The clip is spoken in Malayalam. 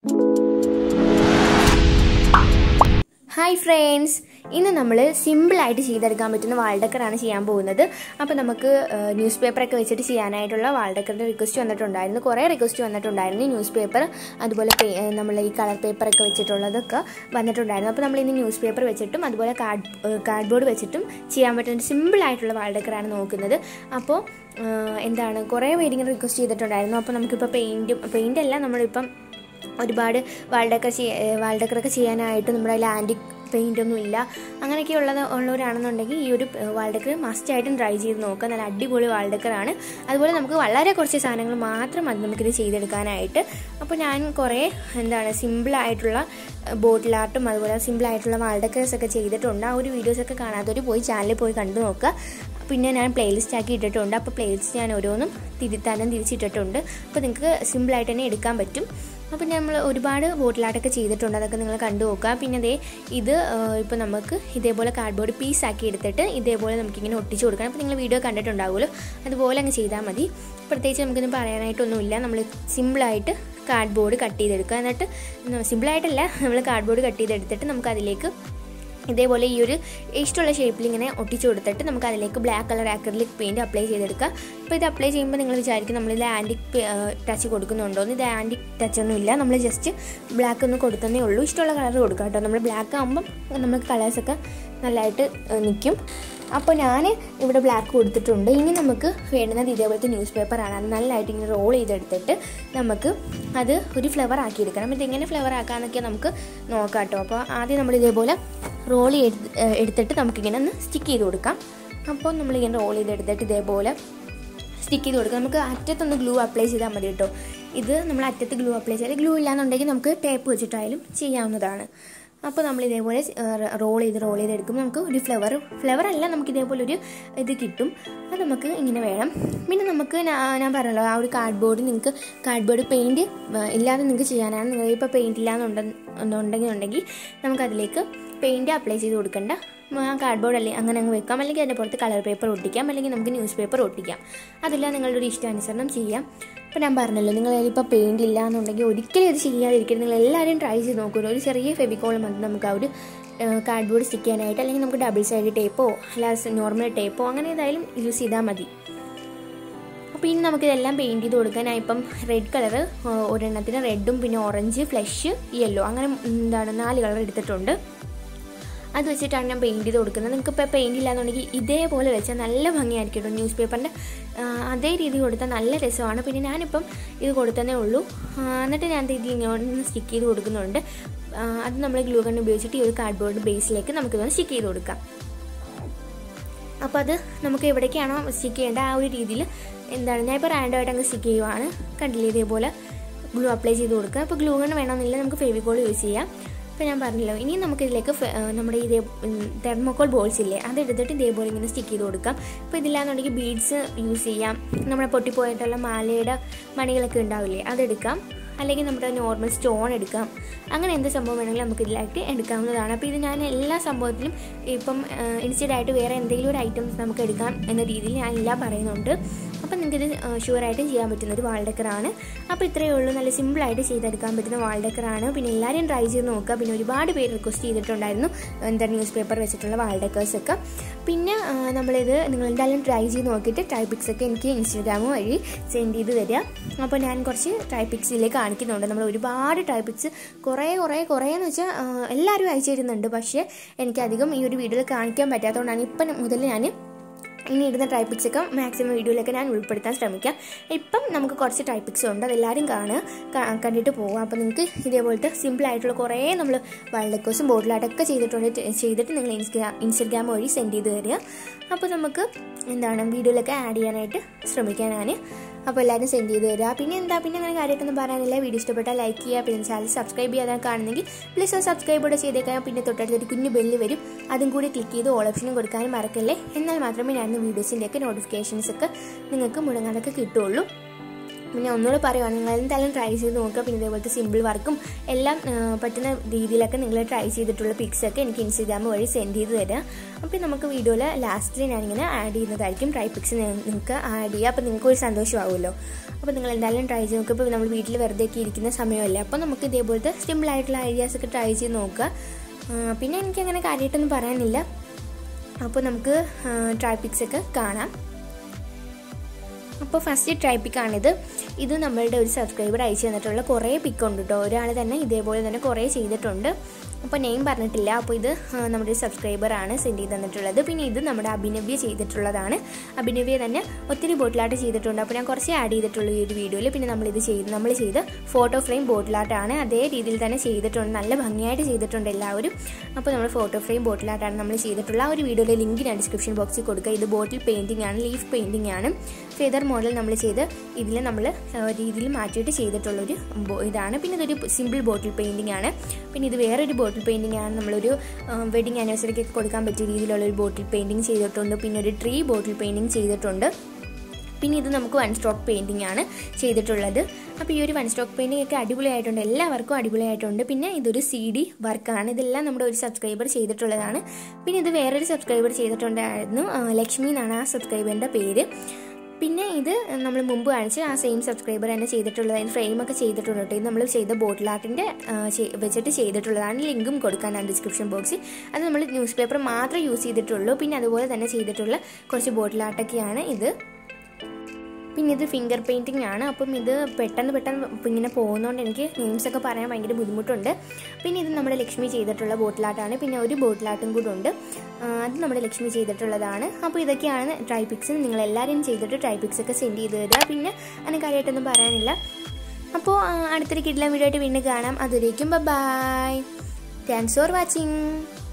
ഹായ് ഫ്രണ്ട്സ് ഇന്ന് നമ്മൾ സിമ്പിളായിട്ട് ചെയ്തെടുക്കാൻ പറ്റുന്ന വാൾഡക്കറാണ് ചെയ്യാൻ പോകുന്നത് അപ്പോൾ നമുക്ക് ന്യൂസ് പേപ്പറൊക്കെ വെച്ചിട്ട് ചെയ്യാനായിട്ടുള്ള വാൾഡക്കറിൻ്റെ റിക്വസ്റ്റ് വന്നിട്ടുണ്ടായിരുന്നു കുറേ റിക്വസ്റ്റ് വന്നിട്ടുണ്ടായിരുന്നു ന്യൂസ് പേപ്പർ അതുപോലെ നമ്മൾ ഈ കളർ പേപ്പറൊക്കെ വെച്ചിട്ടുള്ളതൊക്കെ വന്നിട്ടുണ്ടായിരുന്നു അപ്പോൾ നമ്മൾ ഇന്ന് ന്യൂസ് പേപ്പർ വെച്ചിട്ടും അതുപോലെ കാർഡ് കാർഡ്ബോർഡ് വെച്ചിട്ടും ചെയ്യാൻ പറ്റുന്ന സിമ്പിളായിട്ടുള്ള വാൾഡക്കറാണ് നോക്കുന്നത് അപ്പോൾ എന്താണ് കുറേ പേരിങ്ങനെ റിക്വസ്റ്റ് ചെയ്തിട്ടുണ്ടായിരുന്നു അപ്പോൾ നമുക്കിപ്പോൾ പെയിൻറ്റും പെയിൻ്റ് അല്ല നമ്മളിപ്പം ഒരുപാട് വാൾഡക്കർ ചെയ്യ വാൾഡക്കറൊക്കെ ചെയ്യാനായിട്ട് നമ്മുടെ ലാൻഡിക് പെയിൻ്റ് ഒന്നും ഇല്ല അങ്ങനെയൊക്കെ ഉള്ളത് ഉള്ളവരാണെന്നുണ്ടെങ്കിൽ ഈ ഒരു വാൾഡക്കർ മസ്റ്റായിട്ടും ട്രൈ ചെയ്ത് നോക്കുക നല്ല അടിപൊളി വാൾഡക്കറാണ് അതുപോലെ നമുക്ക് വളരെ കുറച്ച് സാധനങ്ങൾ മാത്രം മതി നമുക്കിത് ചെയ്തെടുക്കാനായിട്ട് അപ്പോൾ ഞാൻ കുറേ എന്താണ് സിമ്പിളായിട്ടുള്ള ബോട്ടിൽ ആർട്ടും അതുപോലെ സിമ്പിളായിട്ടുള്ള വാൾഡക്കേഴ്സ് ഒക്കെ ചെയ്തിട്ടുണ്ട് ആ ഒരു വീഡിയോസൊക്കെ കാണാത്തവർ പോയി ചാനലിൽ പോയി കണ്ടു നോക്കുക പിന്നെ ഞാൻ പ്ലേലിസ്റ്റ് ആക്കി ഇട്ടിട്ടുണ്ട് അപ്പോൾ പ്ലേലിസ്റ്റ് ഞാൻ ഓരോന്നും തിരുത്താനും തിരിച്ചിട്ടിട്ടുണ്ട് അപ്പോൾ നിങ്ങൾക്ക് സിമ്പിളായിട്ട് തന്നെ എടുക്കാൻ പറ്റും അപ്പോൾ നമ്മൾ ഒരുപാട് ബോട്ടിലാട്ടൊക്കെ ചെയ്തിട്ടുണ്ട് അതൊക്കെ നിങ്ങൾ കണ്ടു നോക്കുക പിന്നെ അതേ ഇത് ഇപ്പോൾ നമുക്ക് ഇതേപോലെ കാർഡ്ബോർഡ് പീസ് ആക്കി എടുത്തിട്ട് ഇതേപോലെ നമുക്കിങ്ങനെ ഒട്ടിച്ചു കൊടുക്കണം അപ്പോൾ നിങ്ങൾ വീഡിയോ കണ്ടിട്ടുണ്ടാവുമല്ലോ അതുപോലെ അങ്ങ് ചെയ്താൽ മതി പ്രത്യേകിച്ച് നമുക്കിന്ന് പറയാനായിട്ടൊന്നുമില്ല നമ്മൾ സിമ്പിളായിട്ട് കാർഡ്ബോർഡ് കട്ട് ചെയ്തെടുക്കുക എന്നിട്ട് സിമ്പിളായിട്ടല്ല നമ്മൾ കാർഡ്ബോർഡ് കട്ട് ചെയ്തെടുത്തിട്ട് നമുക്ക് അതിലേക്ക് ഇതേപോലെ ഈ ഒരു ഇഷ്ടമുള്ള ഷേപ്പിൽ ഇങ്ങനെ ഒട്ടിച്ചു കൊടുത്തിട്ട് നമുക്ക് അതിലേക്ക് black colour acrylic paint apply ചെയ്തെടുക്കുക അപ്പോൾ ഇത് അപ്ലൈ ചെയ്യുമ്പോൾ നിങ്ങൾ വിചാരിക്കും നമ്മളിത് ആൻറ്റിക് ടച്ച് കൊടുക്കുന്നുണ്ടോ എന്ന് ഇത് ആൻറ്റിക് ടച്ച് ഒന്നും ഇല്ല നമ്മൾ ജസ്റ്റ് ബ്ലാക്ക് ഒന്ന് കൊടുത്തതേ ഉള്ളൂ ഇഷ്ടമുള്ള കളർ കൊടുക്കുക കേട്ടോ നമ്മൾ ബ്ലാക്ക് ആകുമ്പം നമുക്ക് കളേഴ്സൊക്കെ നല്ലതായിട്ട് നിൽക്കും അപ്പോൾ ഞാൻ ഇവിടെ ബ്ലാക്ക് കൊടുത്തിട്ടുണ്ട് ഇനി നമുക്ക് വേണ്ടുന്നത് ഇതേപോലത്തെ ന്യൂസ് പേപ്പറാണ് അത് നല്ലതായിട്ട് ഇങ്ങനെ റോൾ ചെയ്തെടുത്തിട്ട് നമുക്ക് അത് ഒരു ഫ്ലവർ ആക്കി എടുക്കണം ഇതെങ്ങനെ ഫ്ലവർ ആക്കാമെന്നൊക്കെ നമുക്ക് നോക്കാം കേട്ടോ അപ്പോൾ ആദ്യം നമ്മൾ ഇതേപോലെ റോൾ ചെയ്ത് എടുത്തിട്ട് നമുക്കിങ്ങനെ ഒന്ന് സ്റ്റിക്ക് ചെയ്ത് കൊടുക്കാം അപ്പോൾ നമ്മളിങ്ങനെ റോൾ ചെയ്തെടുത്തിട്ട് ഇതേപോലെ സ്റ്റിക്ക് ചെയ്ത് കൊടുക്കാം നമുക്ക് അറ്റത്തൊന്ന് ഗ്ലൂ അപ്ലൈ ചെയ്താൽ മതി കേട്ടോ ഇത് നമ്മൾ അറ്റത്ത് ഗ്ലൂ അപ്ലൈ ചെയ്താൽ ഗ്ലൂ ഇല്ലാന്നുണ്ടെങ്കിൽ നമുക്ക് ടേപ്പ് വെച്ചിട്ടായാലും ചെയ്യാവുന്നതാണ് അപ്പോൾ നമ്മൾ ഇതേപോലെ റോൾ ചെയ്ത് റോൾ ചെയ്ത് എടുക്കുമ്പോൾ നമുക്ക് ഒരു ഫ്ലവർ ഫ്ലവർ അല്ല നമുക്ക് ഇതേപോലെ ഒരു ഇത് കിട്ടും അത് നമുക്ക് ഇങ്ങനെ വേണം പിന്നെ നമുക്ക് ഞാൻ പറഞ്ഞല്ലോ ആ ഒരു കാർഡ്ബോർഡ് നിങ്ങൾക്ക് കാർഡ്ബോർഡ് പെയിൻറ്റ് ഇല്ലാതെ നിങ്ങൾക്ക് ചെയ്യാനാണ് നിങ്ങൾ ഇപ്പോൾ പെയിൻറ്റ് ഇല്ലാന്നുണ്ടെങ്കിൽ ഉണ്ടെങ്കിൽ നമുക്കതിലേക്ക് പെയിൻറ്റ് അപ്ലൈ ചെയ്ത് കൊടുക്കേണ്ട ആ കാർഡ്ബോർഡ് അല്ലേ അങ്ങനെ അങ്ങ് വെക്കാം അല്ലെങ്കിൽ അതിൻ്റെ പുറത്ത് കളർ പേപ്പർ ഒട്ടിക്കാം അല്ലെങ്കിൽ നമുക്ക് ന്യൂസ് പേപ്പർ ഒട്ടിക്കാം അതെല്ലാം നിങ്ങളുടെ ഒരു ഇഷ്ടാനുസരണം ചെയ്യാം അപ്പോൾ ഞാൻ പറഞ്ഞല്ലോ നിങ്ങൾ ഇപ്പോൾ പെയിൻറ്റ് ഇല്ല എന്നുണ്ടെങ്കിൽ ഒരിക്കലും ഇത് ചെയ്യാതിരിക്കരുത് നിങ്ങൾ എല്ലാവരും ട്രൈ ചെയ്ത് നോക്കുമല്ലോ ഒരു ചെറിയ ഫെബിക്കോൾ മതി നമുക്ക് ആ ഒരു കാർഡ്ബോർഡ് സ്റ്റിക്ക് ചെയ്യാനായിട്ട് അല്ലെങ്കിൽ നമുക്ക് ഡബിൾ സൈഡ് ടേപ്പോ അല്ലാതെ നോർമൽ ടേപ്പോ അങ്ങനെ ഏതായാലും യൂസ് ചെയ്താൽ മതി അപ്പോൾ ഇനി നമുക്കിതെല്ലാം പെയിൻറ്റ് ചെയ്ത് കൊടുക്കാൻ ഞാൻ ഇപ്പം റെഡ് കളർ ഒരെണ്ണത്തിന് റെഡും പിന്നെ ഓറഞ്ച് ഫ്ലഷ് യെല്ലോ അങ്ങനെ എന്താണ് നാല് കളർ എടുത്തിട്ടുണ്ട് അത് വെച്ചിട്ടാണ് ഞാൻ പെയിൻറ്റ് ചെയ്ത് കൊടുക്കുന്നത് നിങ്ങൾക്ക് ഇപ്പോൾ പെയിൻറ്റ് ഇല്ലാന്നുണ്ടെങ്കിൽ ഇതേപോലെ വെച്ചാൽ നല്ല ഭംഗിയായിരിക്കും കേട്ടോ ന്യൂസ് പേപ്പറിൻ്റെ അതേ രീതി കൊടുത്താൽ നല്ല രസമാണ് പിന്നെ ഞാനിപ്പം ഇത് കൊടുത്തതേ ഉള്ളൂ എന്നിട്ട് ഞാൻ ഇത് ഇങ്ങോട്ട് സ്റ്റിക്ക് ചെയ്ത് കൊടുക്കുന്നുണ്ട് അത് നമ്മൾ ഗ്ലൂ ഗൺ ഉപയോഗിച്ചിട്ട് ഈ ഒരു കാർഡ്ബോർഡ് ബേസിലേക്ക് നമുക്കിതൊന്ന് സ്റ്റിക്ക് ചെയ്ത് കൊടുക്കാം അപ്പോൾ അത് നമുക്ക് എവിടേക്കാണോ സ്റ്റിക്ക് ചെയ്യേണ്ട ആ ഒരു രീതിയിൽ എന്താണ് ഞാൻ ഇപ്പോൾ റാൻഡമായിട്ട് അങ്ങ് സ്റ്റിക്ക് ചെയ്യുവാണ് കണ്ടില്ലേ ഇതേപോലെ ഗ്ലൂ അപ്ലൈ ചെയ്ത് കൊടുക്കുക അപ്പോൾ ഗ്ലൂ ഗൺ വേണമെന്നില്ല നമുക്ക് ഫെവിക്കോൾ യൂസ് ചെയ്യാം ഇപ്പോൾ ഞാൻ പറഞ്ഞല്ലോ ഇനി നമുക്കിതിലേക്ക് നമ്മുടെ ഇതേ തെർമോക്കോൾ ബോൾസ് ഇല്ലേ അത് എടുത്തിട്ട് ഇതേപോലെ ഇങ്ങനെ സ്റ്റിക്ക് ചെയ്ത് കൊടുക്കാം ഇപ്പോൾ ഇതില്ലാന്നുണ്ടെങ്കിൽ ബീഡ്സ് യൂസ് ചെയ്യാം നമ്മുടെ പൊട്ടിപ്പോയിട്ടുള്ള മാലയുടെ മണികളൊക്കെ ഉണ്ടാവില്ലേ അതെടുക്കാം അല്ലെങ്കിൽ നമ്മുടെ നോർമൽ സ്റ്റോൺ എടുക്കാം അങ്ങനെ എന്ത് സംഭവം വേണമെങ്കിലും നമുക്ക് ഇതിലായിട്ട് എടുക്കാവുന്നതാണ് അപ്പോൾ ഇത് ഞാൻ എല്ലാ സംഭവത്തിലും ഇപ്പം ഇൻസ്റ്റഡ് ആയിട്ട് വേറെ എന്തെങ്കിലും ഒരു ഐറ്റംസ് നമുക്ക് എടുക്കാം എന്ന രീതിയിൽ ഞാൻ എല്ലാം പറയുന്നുണ്ട് അപ്പം നിങ്ങൾക്കിത് ഷുവറായിട്ട് ചെയ്യാൻ പറ്റുന്ന ഒരു വാൾഡക്കറാണ് അപ്പോൾ ഇത്രയേ ഉള്ളൂ നല്ല സിമ്പിളായിട്ട് ചെയ്തെടുക്കാൻ പറ്റുന്ന വാൾഡക്കറാണ് പിന്നെ എല്ലാവരും ട്രൈ ചെയ്ത് നോക്കുക പിന്നെ ഒരുപാട് പേര് റിക്വസ്റ്റ് ചെയ്തിട്ടുണ്ടായിരുന്നു എന്താ ന്യൂസ് പേപ്പർ വെച്ചിട്ടുള്ള വാൾഡക്കേഴ്സൊക്കെ പിന്നെ നമ്മളിത് നിങ്ങൾ എന്തായാലും ട്രൈ ചെയ്ത് നോക്കിയിട്ട് ടൈപ്പിക്സ് ഒക്കെ എനിക്ക് ഇൻസ്റ്റാഗ്രാം വഴി സെൻഡ് ചെയ്ത് തരിക അപ്പോൾ ഞാൻ കുറച്ച് ടൈപ്പിക്സിലേക്ക് കാണിക്കുന്നുണ്ട് നമ്മൾ ഒരുപാട് ടൈപ്പിക്സ് കുറേ കുറേ കുറേ എന്ന് വെച്ചാൽ എല്ലാവരും അയച്ചു തരുന്നുണ്ട് പക്ഷേ എനിക്കധികം ഈ ഒരു വീഡിയോയിൽ കാണിക്കാൻ പറ്റാത്തതുകൊണ്ടാണ് ഇപ്പം മുതൽ ഞാൻ ഇനി ഇടുന്ന ടൈപ്പിക്സ് ഒക്കെ മാക്സിമം വീഡിയോയിലൊക്കെ ഞാൻ ഉൾപ്പെടുത്താൻ ശ്രമിക്കാം ഇപ്പം നമുക്ക് കുറച്ച് ടൈപ്പിക്സ് ഉണ്ട് അതെല്ലാവരും കാണുക കണ്ടിട്ട് പോകാം അപ്പോൾ നിങ്ങൾക്ക് ഇതേപോലത്തെ സിമ്പിൾ ആയിട്ടുള്ള കുറേ നമ്മൾ വള്ളക്കോസും ബോട്ടിലാട്ടൊക്കെ ചെയ്തിട്ടുണ്ട് ചെയ്തിട്ട് നിങ്ങൾ ഇൻസ്റ്റാ ഇൻസ്റ്റഗ്രാം വഴി സെൻഡ് ചെയ്ത് തരിക അപ്പോൾ നമുക്ക് എന്താണ് വീഡിയോയിലൊക്കെ ആഡ് ചെയ്യാനായിട്ട് ശ്രമിക്കാം ഞാൻ അപ്പോൾ എല്ലാവരും സെൻഡ് ചെയ്ത് തരിക പിന്നെ എന്താ പിന്നെ അങ്ങനെ കാര്യമായിട്ടൊന്നും പറയാനില്ല വീഡിയോ ഇഷ്ടപ്പെട്ടാൽ ലൈക്ക് ചെയ്യുക പിന്നെ ചാനൽ സബ്സ്ക്രൈബ് ചെയ്യാതെ കാണുന്നെങ്കിൽ പ്ലീസ് ആ സബ്സ്ക്രൈബ് കൂടെ ചെയ്തേക്കാം പിന്നെ തൊട്ടടുത്ത് ഒരു കുഞ്ഞു ബെല്ല് വരും അതും കൂടി ക്ലിക്ക് ചെയ്ത് ഓൾ ഓപ്ഷനും കൊടുക്കാനും മറക്കല്ലേ എന്നാൽ മാത്രമേ ഞാൻ വീഡിയോസിൻ്റെയൊക്കെ നോട്ടിഫിക്കേഷൻസ് ഒക്കെ നിങ്ങൾക്ക് മുടങ്ങാതൊക്കെ കിട്ടുള്ളൂ പിന്നെ ഒന്നുകൂടെ പറയുവാണ് നിങ്ങൾ എന്തായാലും ട്രൈ ചെയ്ത് നോക്കുക പിന്നെ ഇതേപോലത്തെ സിമ്പിൾ വർക്കും എല്ലാം ആ, പറ്റുന്ന രീതിയിലൊക്കെ നിങ്ങൾ ട്രൈ ചെയ്തിട്ടുള്ള പിക്സ് ഒക്കെ എനിക്ക് ഇൻസ്റ്റാഗ്രാം വഴി സെൻഡ് ചെയ്ത് തരാം അപ്പോൾ നമുക്ക് വീഡിയോയിൽ ലാസ്റ്റിൽ ഞാനിങ്ങനെ ആഡ് ചെയ്യുന്നതായിരിക്കും ട്രൈ പിക്സ് നിങ്ങൾക്ക് ആഡ് ചെയ്യുക അപ്പോൾ നിങ്ങൾക്ക് ഒരു സന്തോഷമാവുമല്ലോ അപ്പോൾ നിങ്ങൾ എന്തായാലും ട്രൈ ചെയ്ത് നോക്കുക ഇപ്പോൾ നമ്മൾ വീട്ടിൽ വെറുതെ ഒക്കെ ഇരിക്കുന്ന സമയമല്ലേ അപ്പോൾ നമുക്ക് ഇതേപോലത്തെ സിമ്പിൾ ആയിട്ടുള്ള ഐഡിയാസ് ഒക്കെ ട്രൈ ചെയ്ത് നോക്കുക ആ, പിന്നെ എനിക്ക് അങ്ങനെ കാര്യമായിട്ടൊന്നും പറയാനില്ല അപ്പോൾ നമുക്ക് ട്രൈ പിക്സ് ഒക്കെ കാണാം അപ്പോൾ ഫസ്റ്റ് ട്രൈ പിക്കാണിത് ഇത് നമ്മളുടെ ഒരു സബ്സ്ക്രൈബർ അയച്ചു തന്നിട്ടുള്ള കുറേ പിക്ക് ഉണ്ട് കേട്ടോ ഒരാൾ തന്നെ ഇതേപോലെ തന്നെ കുറേ ചെയ്തിട്ടുണ്ട് അപ്പോൾ നെയിം പറഞ്ഞിട്ടില്ല അപ്പോൾ ഇത് ആ, നമ്മുടെ ഒരു സബ്സ്ക്രൈബറാണ് സെൻഡ് ചെയ്ത് തന്നിട്ടുള്ളത് പിന്നെ ഇത് നമ്മുടെ അഭിനവ്യ ചെയ്തിട്ടുള്ളതാണ് അഭിനവ്യ തന്നെ ഒത്തിരി ബോട്ടിലാട്ട് ചെയ്തിട്ടുണ്ട് അപ്പോൾ ഞാൻ കുറച്ച് ആഡ് ചെയ്തിട്ടുള്ളൂ ഈ ഒരു വീഡിയോയിൽ പിന്നെ നമ്മളിത് ചെയ്ത് നമ്മൾ ചെയ്ത് ഫോട്ടോ ഫ്രെയിം ബോട്ടിലാട്ടാണ് അതേ രീതിയിൽ തന്നെ ചെയ്തിട്ടുണ്ട് നല്ല ഭംഗിയായിട്ട് ചെയ്തിട്ടുണ്ട് എല്ലാവരും അപ്പോൾ നമ്മൾ ഫോട്ടോ ഫ്രെയിം ബോട്ടിലാട്ടാണ് നമ്മൾ ചെയ്തിട്ടുള്ള ആ ഒരു വീഡിയോയിലെ ലിങ്ക് ഞാൻ ഡിസ്ക്രിപ്ഷൻ ബോക്സിൽ കൊടുക്കുക ഇത് ബോട്ടിൽ പെയിൻറ്റിംഗ് ആണ് ലീഫ് പെയിൻറ്റിംഗ് ആണ് ഫെദർ മോഡൽ നമ്മൾ ചെയ്ത് ഇതിൽ നമ്മൾ രീതിയിൽ മാറ്റിയിട്ട് ചെയ്തിട്ടുള്ളൊരു ബോ- ഇതാണ് പിന്നെ ഇതൊരു സിമ്പിൾ ബോട്ടിൽ പെയിൻറ്റിംഗ് ആണ് പിന്നെ ഇത് വേറൊരു ബോട്ടിൽ പെയിൻറ്റിംഗ് ആണ് നമ്മളൊരു വെഡിങ് ആനിവേഴ്സറിക്ക് കൊടുക്കാൻ പറ്റിയ രീതിയിലുള്ള ഒരു ബോട്ടിൽ പെയിൻറ്റിംഗ് ചെയ്തിട്ടുണ്ട് പിന്നെ ഒരു ട്രീ ബോട്ടിൽ പെയിൻറ്റിംഗ് ചെയ്തിട്ടുണ്ട് പിന്നെ ഇത് നമുക്ക് വൺ സ്ട്രോക്ക് പെയിൻറ്റിംഗ് ആണ് ചെയ്തിട്ടുള്ളത് അപ്പോൾ ഈ ഒരു വൺ സ്ട്രോക്ക് പെയിൻറ്റിംഗ് ഒക്കെ അടിപൊളിയായിട്ടുണ്ട് എല്ലാവർക്കും അടിപൊളിയായിട്ടുണ്ട് പിന്നെ ഇതൊരു സി ഡി വർക്കാണ് ഇതെല്ലാം നമ്മുടെ ഒരു സബ്സ്ക്രൈബർ ചെയ്തിട്ടുള്ളതാണ് പിന്നെ ഇത് വേറൊരു സബ്സ്ക്രൈബർ ചെയ്തിട്ടുണ്ടായിരുന്നു ആ, ലക്ഷ്മി എന്നാണ് ആ സബ്സ്ക്രൈബറിൻ്റെ പേര് പിന്നെ ഇത് നമ്മൾ മുമ്പ് കാണിച്ച് ആ സെയിം സബ്സ്ക്രൈബർ തന്നെ ചെയ്തിട്ടുള്ളത് അതിന് ഫ്രെയിമൊക്കെ ചെയ്തിട്ടുണ്ട് കേട്ടോ ഇത് നമ്മൾ ചെയ്ത ബോട്ടിൽ ആർട്ടിൻ്റെ വെച്ചിട്ട് ചെയ്തിട്ടുള്ളതാണ് ലിങ്കും കൊടുക്കാൻ ഞാൻ ഡിസ്ക്രിപ്ഷൻ ബോക്സിൽ അത് നമ്മൾ ന്യൂസ് പേപ്പർ മാത്രമേ യൂസ് ചെയ്തിട്ടുള്ളൂ പിന്നെ അതുപോലെ തന്നെ ചെയ്തിട്ടുള്ള കുറച്ച് ബോട്ടിൽ ആർട്ടൊക്കെയാണ് ഇത് പിന്നെ ഇത് ഫിംഗർ പെയിൻറ്റിംഗ് ആണ് അപ്പം ഇത് പെട്ടെന്ന് പെട്ടെന്ന് ഇങ്ങനെ പോകുന്നതുകൊണ്ട് എനിക്ക് നെയിംസ് ഒക്കെ പറയാൻ ഭയങ്കര ബുദ്ധിമുട്ടുണ്ട് പിന്നെ ഇത് നമ്മുടെ ലക്ഷ്മി ചെയ്തിട്ടുള്ള ബോട്ടിലാട്ടാണ് പിന്നെ ഒരു ബോട്ടിലാട്ടും കൂടെ ഉണ്ട് ആ, അത് നമ്മുടെ ലക്ഷ്മി ചെയ്തിട്ടുള്ളതാണ് അപ്പോൾ ഇതൊക്കെയാണ് ട്രൈ പിക്സ് നിങ്ങൾ എല്ലാവരും ചെയ്തിട്ട് ട്രൈ പിക്സ് ഒക്കെ സെൻഡ് ചെയ്ത് തരിക പിന്നെ അതിന് കാര്യമായിട്ടൊന്നും പറയാനില്ല അപ്പോൾ ആ, അടുത്തൊരു കിഡിലെ വീഡിയോ ആയിട്ട് വീണ്ടും കാണാം അതുവരേക്കും ബൈ താങ്ക്സ് ഫോർ വാച്ചിങ്